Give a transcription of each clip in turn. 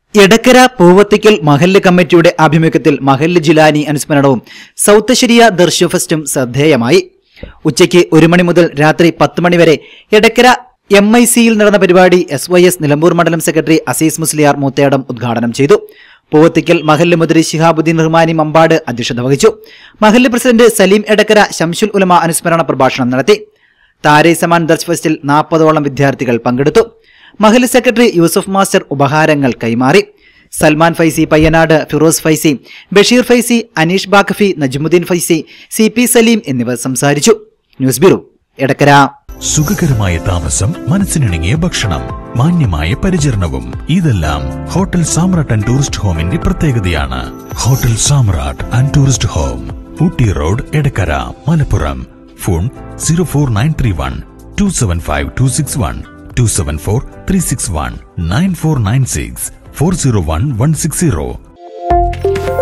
എടക്കര പൂവത്തിക്കൽ മഹല്ല് കമ്മിറ്റിയുടെ ആഭിമുഖ്യത്തിൽ മഹല്ല് ജിലാനി അനുസ്മരണവും സൗത്ത് ശരിയ ദർശു ഫെസ്റ്റും ശ്രദ്ധേയമായി ഉച്ചയ്ക്ക് ഒരു മണി മുതൽ രാത്രി പത്ത് മണി വരെ എടക്കര എം ഐ സിയിൽ നടന്ന പരിപാടി എസ് വൈ എസ് നിലമ്പൂർ മണ്ഡലം സെക്രട്ടറി അസീസ് മുസ്ലിയാർ മൂത്തേടം ഉദ്ഘാടനം ചെയ്തു പൂവത്തിക്കൽ മഹല്ല് മുദ്രി ശിഹാബുദ്ദീൻ റഹ്മാനി മമ്പാട് അധ്യക്ഷത വഹിച്ചു മഹല്ല് പ്രസിഡന്റ് സലീം എടക്കര ശംസുൽ ഉലമ അനുസ്മരണ പ്രഭാഷണം നടത്തി താരേ സമാൻ ദർശ് ഫെസ്റ്റിൽ നാൽപ്പതോളം വിദ്യാർത്ഥികൾ പങ്കെടുത്തു മഹല് സെക്രട്ടറി യൂസഫ് മാസ്റ്റർ ഉപഹാരങ്ങൾ കൈമാറി സൽമാൻ ഫൈസി പയ്യനാട് ഫിറോസ് ഫൈസി ബഷീർ ഫൈസി അനീഷ് ബാഖഫി നജ്മുദ്ദീൻ ഫൈസി സി പി സലീം എന്നിവർ സംസാരിച്ചു ന്യൂസ് ബ്യൂറോ എടക്കര സുഖകരമായ താമസം മനസ്സിനിണങ്ങിയ ഭക്ഷണം മാന്യമായ പരിചരണവും ഇതെല്ലാം ഹോട്ടൽ സാമ്രാട്ട് ആൻഡ് ടൂറിസ്റ്റ് ഹോമിന്റെ പ്രത്യേകതയാണ് hotel Samrat and tourist home Ooty road Edakkara Malappuram phone zero four nine three one two seven five two six one two seven four three six one nine four nine six four zero one one six zero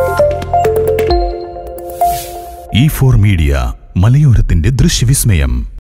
E four media മലയോരത്തിന്റെ ദൃശ്യവിസ്മയം